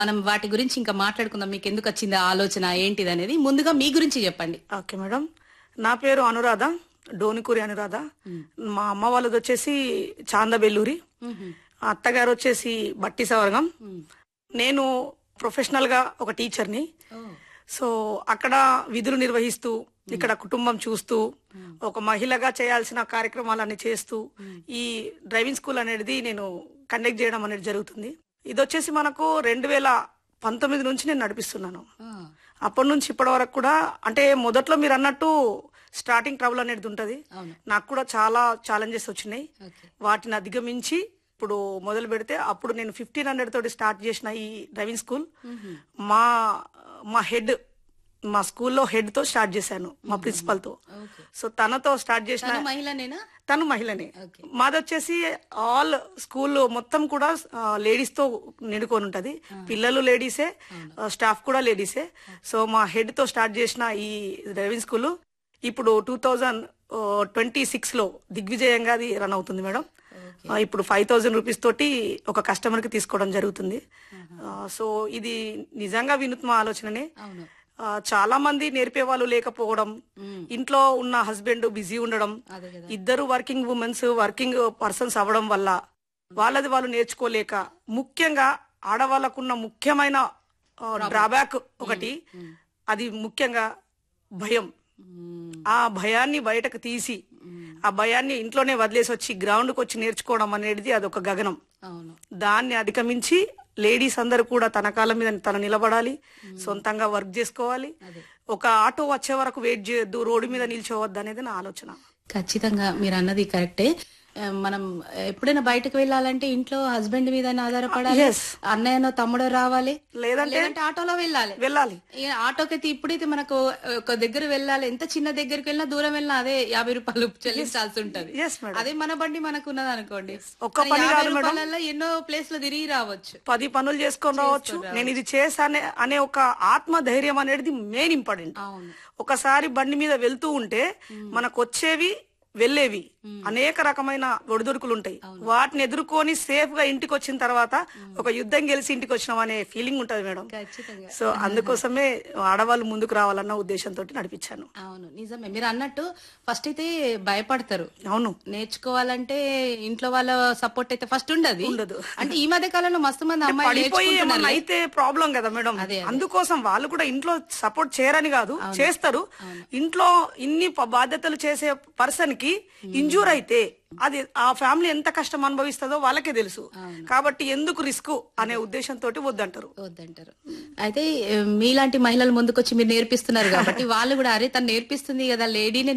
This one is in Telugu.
మనం వాటి గురించి ఇంకా మాట్లాడుకుందాం మీకు ఎందుకు వచ్చింది ఆ ఆలోచన ఏంటిది అనేది ముందుగా మీ గురించి చెప్పండి ఓకే మేడం నా పేరు అనురాధ డోనికూరి అనురాధ మా అమ్మ వాళ్ళది వచ్చేసి చాందబెల్లూరి అత్తగారు వచ్చేసి బట్టి సవర్గం నేను ప్రొఫెషనల్ గా ఒక టీచర్ని సో అక్కడ విధులు నిర్వహిస్తూ ఇక్కడ కుటుంబం చూస్తూ ఒక మహిళగా చేయాల్సిన కార్యక్రమాలన్నీ చేస్తూ ఈ డ్రైవింగ్ స్కూల్ అనేది నేను కండక్ట్ చేయడం అనేది జరుగుతుంది ఇది వచ్చేసి మనకు రెండు వేల పంతొమ్మిది నుంచి నేను నడిపిస్తున్నాను అప్పటి నుంచి ఇప్పటి వరకు కూడా అంటే మొదట్లో మీరు అన్నట్టు స్టార్టింగ్ ట్రబుల్ అనేది ఉంటుంది అవును. నాకు కూడా చాలా ఛాలెంజెస్ వచ్చినాయి ఓకే వాటిని అధిగమించి ఇప్పుడు మొదలు పెడితే అప్పుడు నేను ఫిఫ్టీన్ హండ్రెడ్ తోటి స్టార్ట్ చేసిన ఈ డ్రైవింగ్ స్కూల్ మా మా హెడ్ మా స్కూల్లో హెడ్ తో స్టార్ట్ చేశాను మా ప్రిన్సిపల్ తో ఓకే సో తనతో స్టార్ట్ చేసిన తను మహిళనేనా తను మహిళనే ఓకే. మాది వచ్చేసి ఆల్ స్కూల్ మొత్తం కూడా లేడీస్ తో నిండుకొని ఉంటది పిల్లలు లేడీసే స్టాఫ్ కూడా లేడీసే సో మా హెడ్ తో స్టార్ట్ చేసిన ఈ డ్రైవింగ్ స్కూల్ ఇప్పుడు టూ థౌజండ్ ట్వంటీ సిక్స్ లో దిగ్విజయంగా అది రన్ అవుతుంది మేడం ఆ, ఇప్పుడు ఫైవ్ థౌజండ్ రూపీస్ తోటి ఒక కస్టమర్ కి తీసుకోవడం జరుగుతుంది ఆ, సో ఇది నిజంగా వినూత్న ఆలోచననే అవును ఆ, చాలా మంది నేర్పే వాళ్ళు లేకపోవడం ఇంట్లో ఉన్న హస్బెండ్ బిజీ ఉండడం అదే కదా ఇద్దరు వర్కింగ్ ఉమెన్స్ వర్కింగ్ పర్సన్స్ అవ్వడం వల్ల వాళ్ళది వాళ్ళు నేర్చుకోలేక ముఖ్యంగా ఆడవాళ్ళకున్న ముఖ్యమైన డ్రాబ్యాక్ ఒకటి అది ముఖ్యంగా భయం మ్మ్. ఆ భయాన్ని బయటకు తీసి ఆ భయాన్ని ఇంట్లోనే వదిలేసి వచ్చి గ్రౌండ్కి వచ్చి నేర్చుకోవడం అనేది అదొక గగనం అవును దాన్ని అధిగమించి లేడీస్ అందరూ కూడా తన కాళ్ళ మీద తన నిలబడాలి సొంతంగా వర్క్ చేసుకోవాలి అదే ఒక ఆటో వచ్చే వరకు వెయిట్ చేయొద్దు రోడ్డు మీద నిల్చోవద్దు అనేది నా ఆలోచన ఖచ్చితంగా మీరు అన్నది కరెక్టే ఆ, మనం ఎప్పుడైనా బయటకు వెళ్ళాలంటే ఇంట్లో హస్బెండ్ మీద ఆధారపడాలి Yes. అన్నయ్యనో తమ్ముడో రావాలి లేదంటే లేదంటే ఆటోలో వెళ్ళాలి వెళ్ళాలి ఈ ఆటోకైతే ఇప్పుడైతే మనకు ఒక దగ్గర వెళ్ళాలి ఎంత చిన్న దగ్గరికి వెళ్ళినా దూరం వెళ్ళినా అదే యాభై రూపాయలు చెల్లించాల్సి ఉంటది ఎస్ మేడం అదే మన బండి మనకు ఉన్నది అనుకోండి ఒక్క కానీ పని యాభై కాదు మేడం. రూపాయలలో ఎన్నో ప్లేస్ లో తిరిగి రావచ్చు పది పనులు చేసుకొని రావచ్చు నేను ఇది చేశానే అనే ఒక ఆత్మ ధైర్యం అనేది మెయిన్ ఇంపార్టెంట్ అవును ఒకసారి బండి మీద వెళ్తూ ఉంటే మనకు వచ్చేవి వెళ్ళేవి అనేక రకమైన ఒడిదుడుకులు ఉంటాయి వాటిని ఎదుర్కొని సేఫ్ గా ఇంటికి వచ్చిన తర్వాత ఒక యుద్ధం గెలిచి ఇంటికి వచ్చినాం అనే ఫీలింగ్ ఉంటది మేడం ఖచ్చితంగా సో అందుకోసమే ఆడవాళ్ళు ముందుకు రావాలన్న ఉద్దేశంతో నడిపించాను అవును నిజమే మీరు అన్నట్టు ఫస్ట్ అయితే భయపడతారు అవును నేర్చుకోవాలంటే ఇంట్లో వాళ్ళ సపోర్ట్ అయితే ఫస్ట్ ఉండదు ఉండదు. అంటే ఈ మధ్య కాలంలో మస్తు మంది అమ్మాయిలు పడిపోయి నేర్చుకుంటున్నారు ఏమన్నా అయితే ప్రాబ్లం కదా మేడం అదే, అందుకోసం వాళ్ళు కూడా ఇంట్లో సపోర్ట్ చేయరని కాదు చేస్తారు ఇంట్లో ఇన్ని ప- బాధ్యతలు చేసే పర్సన్ కి ఇంజూర్ అయితే అది ఆ ఫ్యామిలీ ఎంత కష్టం అనుభవిస్తుందో వాళ్ళకే తెలుసు కాబట్టి ఎందుకు రిస్క్ అనే ఉద్దేశంతో వద్దంటారు వద్దంటారు అయితే ఏ, మీలాంటి మహిళలు ముందుకొచ్చి మీరు నేర్పిస్తున్నారు కాబట్టి వాళ్ళు కూడా అరే తను నేర్పిస్తుంది కదా లేడీని